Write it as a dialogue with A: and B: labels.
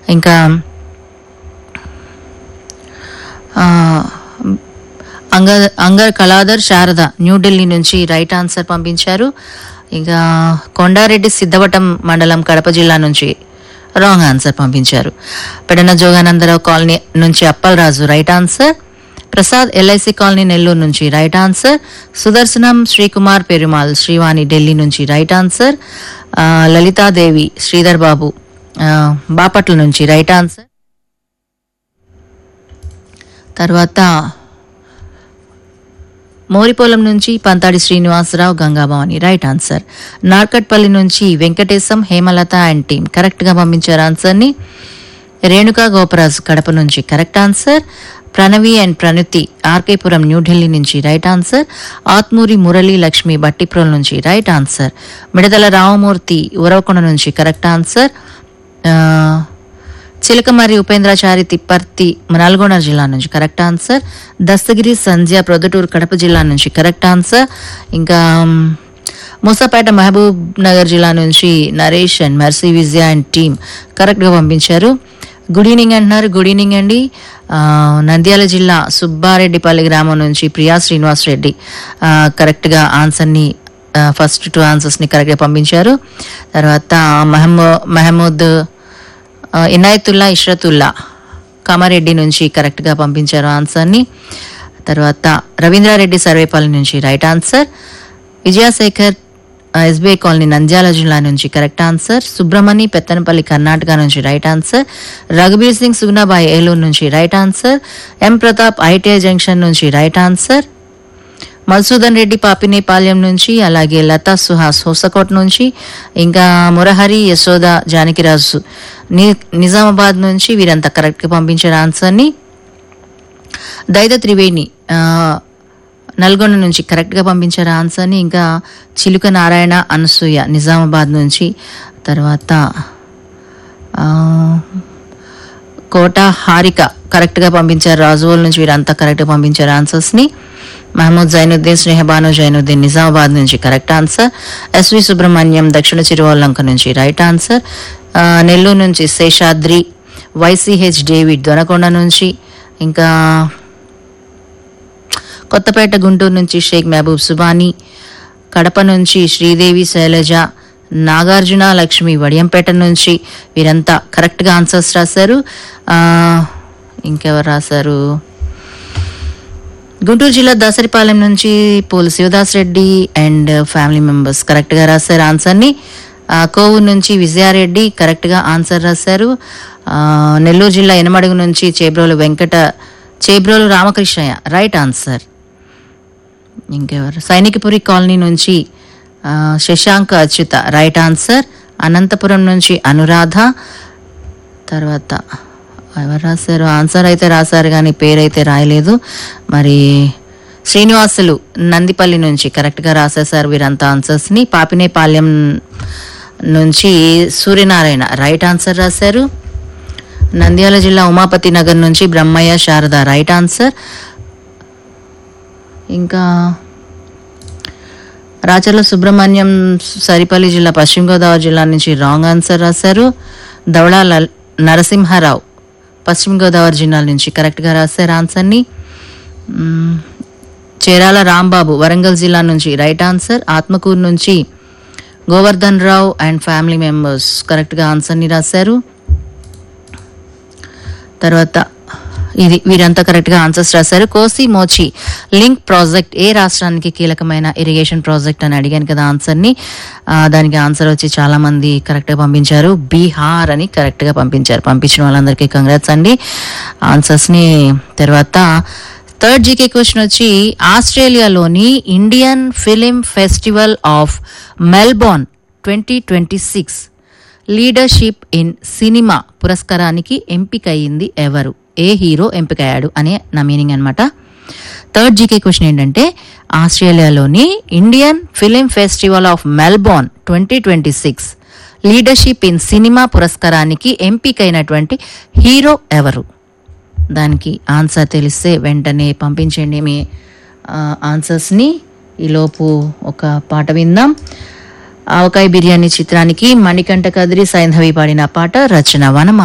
A: ఇంకా ఆ, అంగ అంగర్ కళాధర్ శారద న్యూఢిల్లీ నుంచి రైట్ ఆన్సర్ పంపించారు ఇంకా కొండారెడ్డి సిద్ధవటం మండలం కడప జిల్లా నుంచి రాంగ్ ఆన్సర్ పంపించారు పెడన జోగానందరావు కాలనీ నుంచి Appalaraju right answer Prasad LIC colony Nellore నుంచి రైట్ ఆన్సర్ సుదర్శనం శ్రీకుమార్ పెరుమాల్ శ్రీవాణి ఢిల్లీ నుంచి రైట్ ఆన్సర్ ఆ, లలితాదేవి శ్రీధర్ బాబు ఆ, బాపట్ల నుంచి రైట్ ఆన్సర్ తర్వాత మోరిపోలం నుంచి పంతాడి శ్రీనివాసరావు గంగాభవాని రైట్ ఆన్సర్ నార్కట్పల్లి నుంచి Venkatesham Hemalatha and team correct గా పంపించారు ఆన్సర్ ని రేణుకా గోపరాజు కడప నుంచి correct answer Pranavi and Pranuthi RK Puram New Delhi నుంచి రైట్ ఆన్సర్ ఆత్మూరి మురళి లక్ష్మి బట్టిప్రోల్ నుంచి రైట్ ఆన్సర్ మిడదల రామమూర్తి ఉరవకొండ నుంచి కరెక్ట్ ఆన్సర్ ఆ, చిలకమర్రి ఉపేంద్రాచారి తిప్పర్తి నల్గొండ జిల్లా నుంచి కరెక్ట్ ఆన్సర్ దస్తగిరి సంధ్య ప్రొద్దుటూరు కడప జిల్లా నుంచి కరెక్ట్ ఆన్సర్ ఇంకా మ్, మూసాపేట మహబూబ్ నగర్ జిల్లా నుంచి Naresh and Mercy Vijaya and team కరెక్ట్గా పంపించారు గుడ్ ఈవినింగ్ అంటున్నారు గుడ్ ఈవినింగ్ అండి ఆ, నంద్యాల జిల్లా సుబ్బారెడ్డిపల్లి గ్రామం నుంచి ప్రియా శ్రీనివాస్ రెడ్డి ఆ, కరెక్ట్గా ఆన్సర్ని ఆ, ఫస్ట్ టూ ఆన్సర్స్ని కరెక్ట్గా పంపించారు తర్వాత మహమూ మహమూద్ ఆ, ఇనాయతుల్లా ఇష్రతుల్లా కామారెడ్డి నుంచి కరెక్ట్గా పంపించారు ఆన్సర్ని తర్వాత రవీంద్రారెడ్డి సర్వేపల్లి నుంచి రైట్ ఆన్సర్ విజయశేఖర్ ఆ, ఎస్బీఐ కాలనీ నంద్యాల జిల్లా నుంచి కరెక్ట్ ఆన్సర్ సుబ్రహ్మణి పెత్తనపల్లి కర్ణాటక నుంచి రైట్ ఆన్సర్ రఘుబీర్ సింగ్ సుగ్నాబాయ్ ఏలూరు నుంచి right answer M Pratap ITI junction నుంచి రైట్ ఆన్సర్ మధుసూదన్ రెడ్డి పాపినేపాలెం నుంచి అలాగే లతా సుహాస్ హోసకోట్ నుంచి ఇంకా మురహరి యశోద జానకిరాజు ని నిజామాబాద్ నుంచి వీరంతా కరెక్ట్గా పంపించారు ఆన్సర్ని దైద త్రివేణి ఆ, నల్గొండ నుంచి కరెక్ట్గా పంపించారు ఆన్సర్ని ఇంకా చిలుక నారాయణ అనసూయ నిజామాబాద్ నుంచి తర్వాత ఆ, కోట హారిక కరెక్ట్గా పంపించారు రాజువోల్ నుంచి వీరంతా కరెక్ట్గా పంపించారు ఆన్సర్స్ని మహమూద్ జైనుద్దీన్ స్నేహబాను జైనుద్దీన్ నిజామాబాద్ నుంచి కరెక్ట్ ఆన్సర్ ఎస్వి సుబ్రహ్మణ్యం దక్షిణ చిరువల్లంక నుంచి రైట్ ఆన్సర్ ఆ, నెల్లూరు నుంచి శేషాద్రి వైసీహెచ్ డేవిడ్ దొనకొండ నుంచి ఇంకా కొత్తపేట గుంటూరు నుంచి షేక్ మహబూబ్ సుబానీ కడప నుంచి శ్రీదేవి శైలజ నాగార్జున లక్ష్మి వడియంపేట నుంచి వీరంతా కరెక్ట్గా ఆన్సర్స్ రాశారు ఆ, ఇంకెవరు రాశారు గుంటూరు జిల్లా దాసరిపాలెం నుంచి Polu Shivadas Reddy and family members కరెక్ట్గా రాశారు ఆన్సర్ని ఆ, కోవూరు నుంచి విజయారెడ్డి కరెక్ట్గా ఆన్సర్ రాశారు ఆ, నెల్లూరు జిల్లా ఎనమడుగు నుంచి చేబ్రోలు వెంకట చేబ్రోలు రామకృష్ణయ్య రైట్ ఆన్సర్ ఇంకెవరు సైనికపురి కాలనీ నుంచి ఆ, శశాంక్ అచ్యుత రైట్ ఆన్సర్ అనంతపురం నుంచి అనురాధ తర్వాత ఎవరు రాశారు ఆన్సర్ అయితే రాశారు కానీ పేరైతే రాయలేదు మరి శ్రీనివాసులు నందిపల్లి నుంచి కరెక్ట్గా రాసేశారు వీరంతా ఆన్సర్స్ని పాపినేపాలెం నుంచి సూర్యనారాయణ రైట్ ఆన్సర్ రాశారు నంద్యాల జిల్లా ఉమాపతి నగర్ నుంచి బ్రహ్మయ్య శారద రైట్ ఆన్సర్ ఇంకా రాచర్ల సుబ్రహ్మణ్యం సరిపల్లి జిల్లా పశ్చిమ గోదావరి జిల్లా నుంచి రాంగ్ ఆన్సర్ రాశారు దవళ లల్- నరసింహారావు పశ్చిమ గోదావరి జిల్లా నుంచి కరెక్ట్గా రాశారు ఆన్సర్ని మ్మ్. చేరాల రాంబాబు వరంగల్ జిల్లా నుంచి రైట్ ఆన్సర్ ఆత్మకూరు నుంచి Govardhan Rao and family members కరెక్ట్గా ఆన్సర్ని రాశారు తర్వాత ఇది వీరంతా కరెక్ట్గా ఆన్సర్స్ రాశారు కోసి మోచి లింక్ ప్రాజెక్ట్ ఏ రాష్ట్రానికి కీలకమైన ఇరిగేషన్ ప్రాజెక్ట్ అని అడిగాను కదా ఆన్సర్ని ఆ, దానికి ఆన్సర్ వచ్చి చాలా మంది కరెక్ట్గా పంపించారు బీహార్ అని కరెక్ట్గా పంపించారు పంపించిన వాళ్ళందరికీ కంగ్రాట్స్ అండి ఆన్సర్స్ని తర్వాత థర్డ్ జీకే క్వశ్చన్ వచ్చి ఆస్ట్రేలియాలోని Indian film festival of Melbourne twenty twenty six leadership in cinema పురస్కారానికి ఎంపికయింది ఎవరు ఏ హీరో ఎంపికయ్యాడు అనే నా మీనింగ్ అనమాట థర్డ్ జీకే క్వశ్చన్ ఏంటంటే ఆస్ట్రేలియాలోని Indian film festival of Melbourne twenty twenty six leadership in cinema పురస్కారానికి ఎంపికైనటువంటి హీరో ఎవరు దానికి ఆన్సర్ తెలిస్తే వెంటనే పంపించండి మీ ఆ, ఆన్సర్స్ని ఈలోపు ఒక పాట విందాం ఆవకాయ బిర్యానీ చిత్రానికి మణికంఠ కదిరి సైంధవి పాడిన పాట రచన వనమా